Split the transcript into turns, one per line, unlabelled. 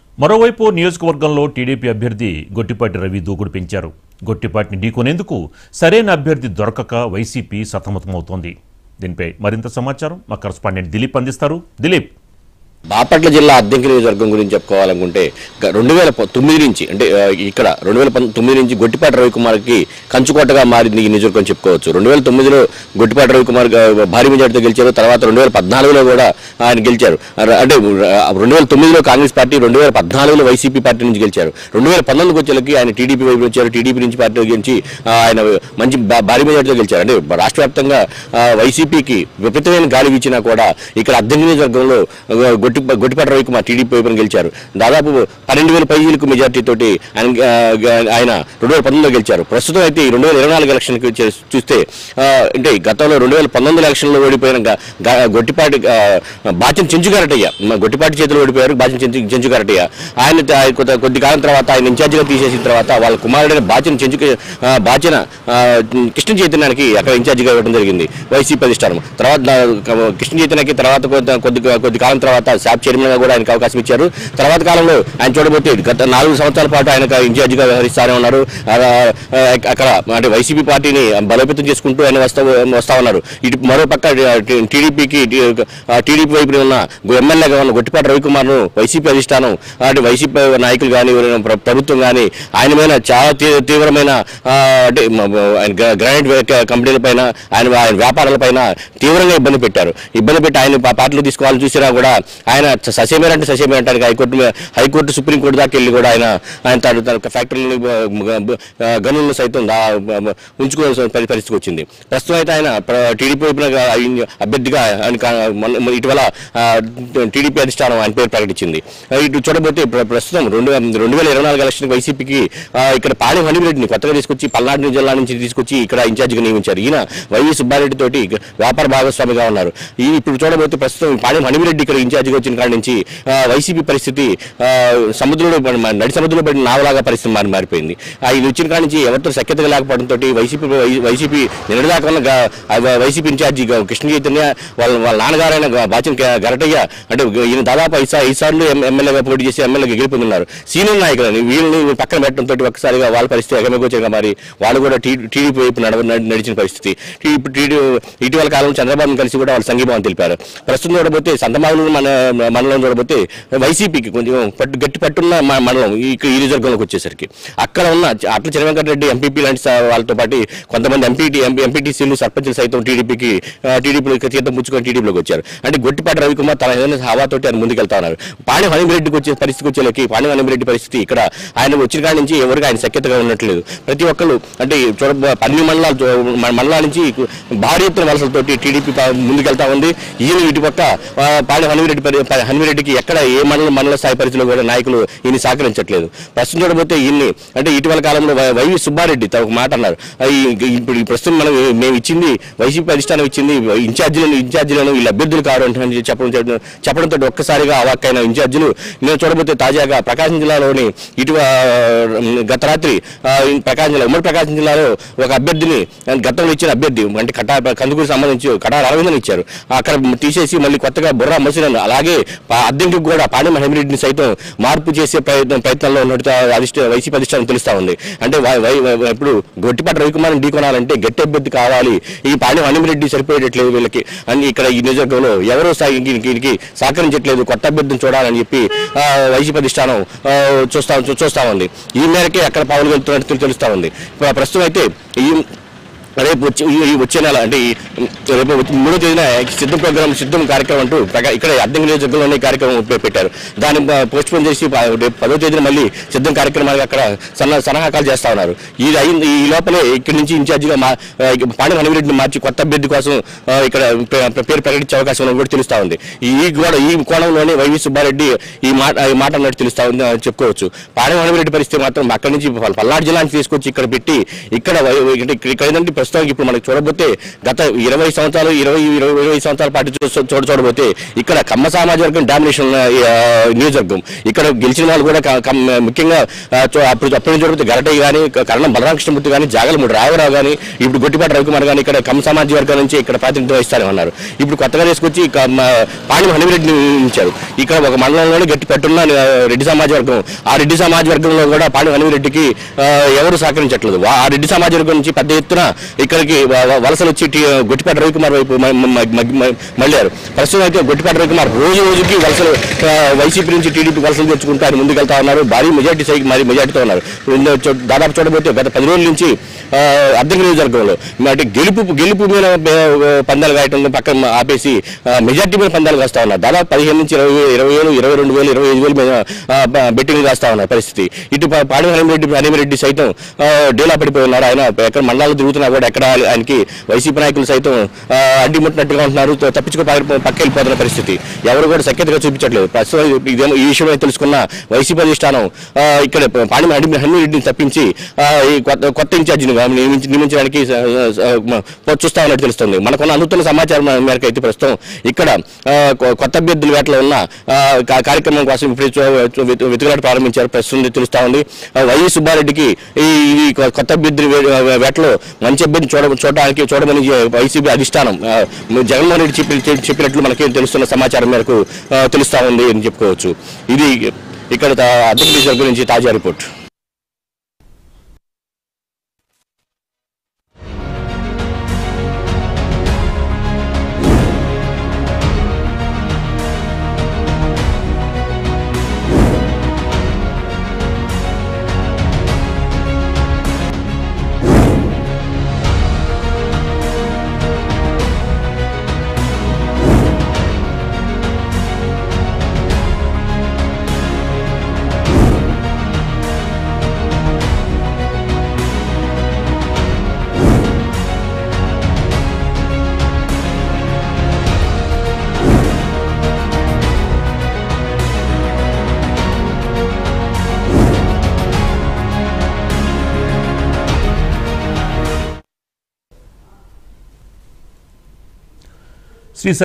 మరోవైపు నియోజకవర్గంలో టీడీపీ అభ్యర్థి గొట్టిపాటి రవి దూకుడు పెంచారు గొట్టిపాటిని ఢీకొనేందుకు సరైన అభ్యర్థి దొరకక వైసీపీ సతమతమవుతోంది దీనిపై మరింత సమాచారం మా కరస్పాండెంట్ దిలీప్ అందిస్తారు దిలీప్
బాపట్ల జిల్లా అద్దెంకి నియోజకవర్గం గురించి చెప్పుకోవాలనుకుంటే గ- రెండు వేల ప- తొమ్మిది నుంచి అంటే ఆ, ఇక్కడ రెండు వేల పం- తొమ్మిది నుంచి గొట్టిపాటి రవికుమార్కి కంచుకోటగా మారింది ఈ నియోజకవర్గం చెప్పుకోవచ్చు రెండు వేల తొమ్మిదిలో గొట్టిపాటి రవికుమార్ గా- భారీ మెజార్టీతో గెలిచారు తర్వాత రెండు వేల పద్నాలుగులో కూడా ఆయన గెలిచారు అర- అంటే ఆ, రెండు వేల తొమ్మిదిలో కాంగ్రెస్ పార్టీ రెండు వేల పద్నాలుగులో వైసీపీ పార్టీ నుంచి గెలిచారు రెండు వేల పంతొమ్మిదికి వచ్చేలకి ఆయన టీడీపీ వైపు వచ్చారు టీడీపీ నుంచి పార్టీ గెలిచి ఆ, ఆయన మంచి భా- భారీ మెజార్టీతో గెలిచారు అంటే రాష్ట్ర వ్యాప్తంగా ఆ, వైసీపీకి విపరీతమైన గాలి వీచినా కూడా ఇక్కడ అద్దెంకి నియోజకవర్గంలో ఆ, గొట్టి గొట్టిపాటి రవికుమార్ టీడీపీ వైపున గెలిచారు దాదాపు పన్నెండు వేల పైజీలకు మెజార్టీ తోటి ఆయన ఆ, గా- ఆయన రెండు వేల పంతొమ్మిదిలో గెలిచారు ప్రస్తుతం అయితే ఈ రెండు వేల ఇరవై నాలుగు ఎలక్షన్కి చే- చూస్తే ఆ, అంటే గతంలో రెండు వేల పంతొమ్మిది ఎలక్షన్లో ఓడిపోయిన గ- గ- గొట్టిపాటి ఆ, బాచిన చెంచుగారటయ్య మ- గొట్టిపాటి చేతిలో ఓడిపోయారు బాచిన చెంచు చెంచుగారటయ్య ఆయన త- ఆయన కొద్ది కొద్ది కాలం తర్వాత ఆయన ఇన్ఛార్జిగా తీసేసిన తర్వాత వాళ్ళ కుమారుడైన బాచిన చెంచు ఆ, బాచిన ఆ, కృష్ణ చైతన్యానికి అక్కడ ఇన్ఛార్జిగా ఇవ్వడం జరిగింది వైసీపీ అధిష్టానం తర్వాత దా- క- కృష్ణ చైతన్యకి తర్వాత కొద్ది కొద్ది కొద్ది కాలం తర్వాత శాప్ చైర్మన్ గా కూడా ఆయనకు అవకాశం ఇచ్చారు తర్వాత కాలంలో ఆయన చూడబోతే గత నాలుగు సంవత్సరాల పాటు ఆయన ఇన్ఛార్జిగా వ్యవహరిస్తానే ఉన్నారు ఆ, ఆ, అక్కడ అంటే వైసీపీ పార్టీని బలోపేతం చేసుకుంటూ ఆయన వస్తా వస్తా ఉన్నారు ఇటు మరో పక్క టీడీపీకి టీడీపీ వైపు ఉన్న ఎమ్మెల్యేగా ఉన్న గొట్టిపాటి రవికుమార్ను వైసీపీ అధిష్టానం అంటే వైసీపీ నాయకులు కానీ ప్రభుత్వం కానీ ఆయన మీద చాలా తీ- తీవ్రమైన ఆ, అంటే మ- మ- ఆయన గ్రా- గ్రానైట్ వే- కంపెనీల పైన ఆయన ఆయన వ్యాపారాల పైన తీవ్రంగా ఇబ్బంది పెట్టారు ఇబ్బంది పెట్టి ఆయన పా- పార్టీలో తీసుకోవాలని చూసినా కూడా ఆయన ససేమేర్ అంటే ససేమేర్ అంటానికి హైకోర్టు మీద- హైకోర్టు సుప్రీంకోర్టు దాకా వెళ్ళి కూడా ఆయన ఆయన తన తన ఫ్యాక్టరీలను గనులను సైతం దా- ఉంచుకోవాల్సిన పరి- పరిస్థితి వచ్చింది ప్రస్తుతం అయితే ఆయన ప్ర- టీడీపీ వైపున ఆయన అభ్యర్థిగా ఆయన కా- మొన్న- ఇటీవల ఆ, టీడీపీ అధిష్టానం ఆయన పేరు ప్రకటించింది ఆ, ఇటు చూడబోతే ప్ర- ప్రస్తుతం రెండు రెండు వేల ఇరవై నాలుగు ఎలక్షన్ వైసీపీకి ఆ, ఇక్కడ పాడి హనిరెడ్డిని కొత్తగా తీసుకొచ్చి పల్నాడు జిల్లా నుంచి తీసుకొచ్చి ఇక్కడ ఇన్ఛార్జిగా నియమించారు ఈయన వైవి సుబ్బారెడ్డి తోటి వ్యాపార భాగస్వామిగా ఉన్నారు ఈ ఇప్పుడు చూడబోతే ప్రస్తుతం పాడి హనిరెడ్డి ఇక్కడ ఇన్ఛార్జిగా వచ్చిన కాడి నుంచి ఆ, వైసీపీ పరిస్థితి ఆ, సముద్రంలో పడి- మ- నడి సముద్రంలో పడిన నావలాగా పరిస్థితి మారి మారిపోయింది ఆయన వచ్చిన కాడి నుంచి ఎవరితో సఖ్యతగా లేకపోవడంతో వైసీపీ వై- వైసీపీ నిన్నదాకా ఉన్న గా- ఆ వై- వైసీపీ ఇన్ఛార్జి గా- కృష్ణ చైతన్య వాళ్ళ వాళ్ళ నాన్నగారైన గా- బాచిన గ- గరటయ్య అంటే ఈయన దాదాపు ఐదు సార్లు ఐదు సార్లు ఎమ్- ఎమ్మెల్యేగా పోటీ చేసి ఎమ్మెల్యేగా గెలుపొందున్నారు సీనియర్ నాయకులని వీళ్ళని పక్కన పెట్టడంతో ఒక్కసారిగా వాళ్ళ పరిస్థితి ఎగమగోచరంగా మారి వాళ్ళు కూడా టీ టీడీపీ వైపు నడవ నడి- నడిచిన పరిస్థితి టీ- ఇప్పుడు టీడీ ఇటీవల కాలంలో చంద్రబాబును కలిసి కూడా వాళ్ళు సంఘీభావం తెలిపారు ప్రస్తుతం చూడబోతే సంతమావులు మన మండలం చూడబోతే వైసీపీకి కొంచెం పట్టు గట్టి పట్టున్న మ- మండలం ఈ ఈ నియోజకవర్గంలోకి వచ్చేసరికి అక్కడ ఉన్న అట్ల చిరవెంకట రెడ్డి ఎంపీపీ లాంటి స- వాళ్ళతో పాటు కొంతమంది ఎంపీటీ ఎంపీటీసీలు సర్పంచులు సైతం టీడీపీకి టీడీపీలో తీర్థం పుచ్చుకొని టీడీపీలోకి వచ్చారు అంటే గొట్టిపాటి రవికుమార్ తన ఏదైనా హవాతోటి ఆయన ముందుకెళ్తా ఉన్నారు పాణి హనిమిరెడ్డికి వచ్చే పరిస్థితికి వచ్చేలకి పాణి హనిమిరెడ్డి పరిస్థితి ఇక్కడ ఆయన వచ్చిన కాడి నుంచి ఎవరికి ఆయన సఖ్యతగా ఉన్నట్లేదు ప్రతి ఒక్కరు అంటే చూడ అన్ని మండలాలు చూ- మన మండలాల నుంచి భారీ ఎత్తున వలసలతోటి టీడీపీ పా- ముందుకెళ్తా ఉంది ఈయన ఇటు పక్క ఆ, పాడి హనిమిరెడ్డి పరి- ప- హనిమిరెడ్డికి ఎక్కడ ఏ మండల మండల స్థాయి పరిధిలో కూడా నాయకులు ఈయన సహకరించట్లేదు ప్రస్తుతం చూడబోతే ఈయన్ని అంటే ఇటీవల కాలంలో వై- వైవి సుబ్బారెడ్డి త- ఒక మాట అన్నారు ఆ, ఈ- ఇప్పుడు ఈ ప్రస్తుతం మనం మేము ఇచ్చింది వైసీపీ అధిష్టానం ఇచ్చింది ఇన్ఛార్జీలను ఇన్ఛార్జీలను వీళ్ళ అభ్యర్థులు కారు అని చెప్పడం చెప్పడం- చెప్పడంతో ఒక్కసారిగా అవాక్కైన ఇన్ఛార్జీలు నేను చూడబోతే తాజాగా ప్రకాశం జిల్లాలోని ఇటు ఆ, గత రాత్రి ఆ, ఈ ప్రకాశం జిల్లా ఉమ్మడి ప్రకాశం జిల్లాలో ఒక అభ్యర్థిని ఆ, గతంలో ఇచ్చిన అభ్యర్థి అంటే కటా కందుకూరు సంబంధించి కటార్ అరవిందని ఇచ్చారు అక్కడ తీసేసి మళ్ళీ కొత్తగా బుర్రా మసీన్ అలాగే పా- అద్దెంకి కూడా పాడి హెమిరెడ్డిని సైతం మార్పు చేసే ప్రయత్నం ప్రయత్నంలో ఉన్నట్టు అధిష్ట వైసీపీ అధిష్టానం తెలుస్తా ఉంది అంటే వై- వై- వై- ఇప్పుడు గొట్టిపాటి రవికుమార్ ఢీకొనాలంటే గట్టి అభ్యర్థి కావాలి ఈ పాడి హనిమిరెడ్డి సరిపోయేటట్లేదు వీళ్ళకి అని ఇక్కడ ఈ నియోజకవర్గంలో ఎవరో సా- దీనికి దీనికి సహకరించట్లేదు కొత్త అభ్యర్థిని చూడాలని చెప్పి ఆ, వైసీపీ అధిష్టానం ఆ, చూస్తా చూ- చూస్తా ఉంది ఈ మేరకే అక్కడ పావులు వెళ్తున్నట్టు తెలుస్తా ఉంది ప్ర- ప్రస్తుతం అయితే ఈ రేపు వచ్చే ఈ- ఈ వచ్చే నెల అంటే ఈ రేపు వచ్చే మూడో తేదీన సిద్ధం ప్రోగ్రామ్ సిద్ధం కార్యక్రమం అంటూ ప్రకా- ఇక్కడ అద్దెం నియోజకవర్గంలోనే ఈ కార్యక్రమం పె- పెట్టారు దాన్ని పోస్ట్ పోన్ చేసి ప- రేపు పదో తేదీన మళ్ళీ సిద్ధం కార్యక్రమానికి అక్కడ సన్న సన్నాహకాలు చేస్తా ఉన్నారు ఇది అయింది ఈ లోపలే ఇక్కడి నుంచి ఇన్ఛార్జిగా మా ఆ, పాండి హనిరెడ్డిని మార్చి కొత్త అభ్యర్థి కోసం ఆ, ఇక్కడ పే- పేరు ప్రకటించే అవకాశం ఉన్నది కూడా తెలుస్తా ఉంది ఈ కూడా ఈ కోణంలోనే వైవి సుబ్బారెడ్డి ఈ మాట ఈ మాట అన్నట్టు తెలుస్తా ఉంది అని చెప్పుకోవచ్చు పాండి హనిరెడ్డి పరిస్థితి మాత్రం అక్కడి నుంచి పల్- పల్నాడు జిల్లా నుంచి తీసుకొచ్చి ఇక్కడ పెట్టి ఇక్కడ వై- ఇక్కడ ఇక్కడ ఏంటంటే ప్రస్తుతానికి ఇప్పుడు మనకి చూడబోతే గత ఇరవై సంవత్సరాలు ఇరవై ఇరవై ఇరవై సంవత్సరాల పాటు చూ- చూడ చూడబోతే ఇక్కడ కమ్మ సామాజిక వర్గం డామినేషన్ ఉన్న ఈ, ఆ, నియోజకవర్గం ఇక్కడ గెలిచిన వాళ్ళు కూడా క- కమ్- ముఖ్యంగా ఆ, చూ- అప్పుడు అప్పుడు చూడబోతే గరటయ్య కానీ కరణం బలరామకృష్ణమూర్తి కానీ జాగలమూడి రాఘవరావు కానీ ఇప్పుడు గొట్టిపాటి రవికుమార్ కానీ ఇక్కడ కమ్మ సామాజిక వర్గం నుంచి ఇక్కడ ప్రాతినిధ్యం వహిస్తారని అన్నారు ఇప్పుడు కొత్తగా తీసుకొచ్చి ఇక మ- పాణి హనుమిరెడ్డిని నియమించారు ఇక్కడ ఒక మండలంలోనే గట్టి పెట్టున్న ఆ, రెడ్డి సమాజ వర్గం ఆ రెడ్డి సమాజ వర్గంలో కూడా పాణి హనుమిరెడ్డికి ఆ, ఎవరు సహకరించట్లేదు వా- ఆ రెడ్డి సమాజ వర్గం నుంచి పెద్ద ఎత్తున ఇక్కడికి వ- వ- వలసలు వచ్చి టీ- గొట్టిపేట రవికుమార్ వైపు మ- మ- మ- మ- మళ్ళారు ప్రస్తుతం అయితే గొట్టిపేట రవికుమార్ రోజు రోజుకి వలసలు ఆ, వైసీపీ నుంచి టీడీపీ వలసలు తెచ్చుకుంటూ ఆయన ముందుకెళ్తా ఉన్నారు భారీ మెజార్టీ సైకి మరి మెజార్టీతో ఉన్నారు ఇందులో చూ- దాదాపు చూడబోతే గత పది రోజుల నుంచి ఆ, అద్దె నియోజకవర్గంలో అంటే గెలుపు గెలుపు మీద ఆ, పందాలు కాయటం పక్కన ఆపేసి ఆ, మెజార్టీ మీద పందాలు కాస్తా ఉన్నారు దాదాపు పదిహేను నుంచి ఇరవై వే- ఇరవై వేలు ఇరవై రెండు వేలు ఇరవై ఐదు వేలు మీద ఆ, బ- బెట్టింగ్ కాస్తా ఉన్నారు పరిస్థితి ఇటు ప- పాడి హనుమరెడ్డి హనుమరెడ్డి సైతం ఆ, డేలా పడిపోయి ఉన్నారు ఆయన ఎక్కడ మండలాలు తిరుగుతున్నా కూడా ఎక్కడ ఆయనకి వైసీపీ నాయకులు సైతం ఆ, అడ్డిముట్టినట్టుగా ఉంటున్నారు త- తప్పించుకో పక్క- పక్క వెళ్ళిపోతున్న పరిస్థితి ఎవరు కూడా సఖ్యతగా చూపించట్లేదు ప్రస్తుతం ఇదేమో ఈ విషయమే తెలుసుకున్న వైసీపీ అధిష్టానం ఆ, ఇక్కడ పాడి హనుమరెడ్డిని తప్పించి ఆ, ఈ కొత్త కొత్త ఇన్ఛార్జిని నియమించి నియమించడానికి స- స- మ- చూస్తా ఉన్నట్టు తెలుస్తుంది మనకున్న అందుతున్న సమాచారం మేరకు అయితే ప్రస్తుతం ఇక్కడ ఆ, కొ- కొత్త అభ్యర్థుల వేటలో ఉన్న ఆ, కా- కార్యక్రమం కోసం ఇప్పుడు చూ- చూ- వెతు- వెతుకులాట ప్రారంభించారు ప్రస్తుతం తెలుస్తా ఉంది ఆ, వై సుబ్బారెడ్డికి ఈ ఈ కొ- కొత్త అభ్యర్థుల వే- వేటలో మంచి అభ్యర్థి చూడ చూడడానికి చూడమని జే- వైసీపీ అధిష్టానం ఆ, జగన్మోహన్ రెడ్డి చెప్పి చెప్పి- చెప్పినట్లు మనకి తెలుస్తున్న సమాచారం మేరకు ఆ, తెలుస్తా ఉంది అని చెప్పుకోవచ్చు ఇది ఇక్కడ అద్దె గురించి తాజా రిపోర్ట్
శ్రీ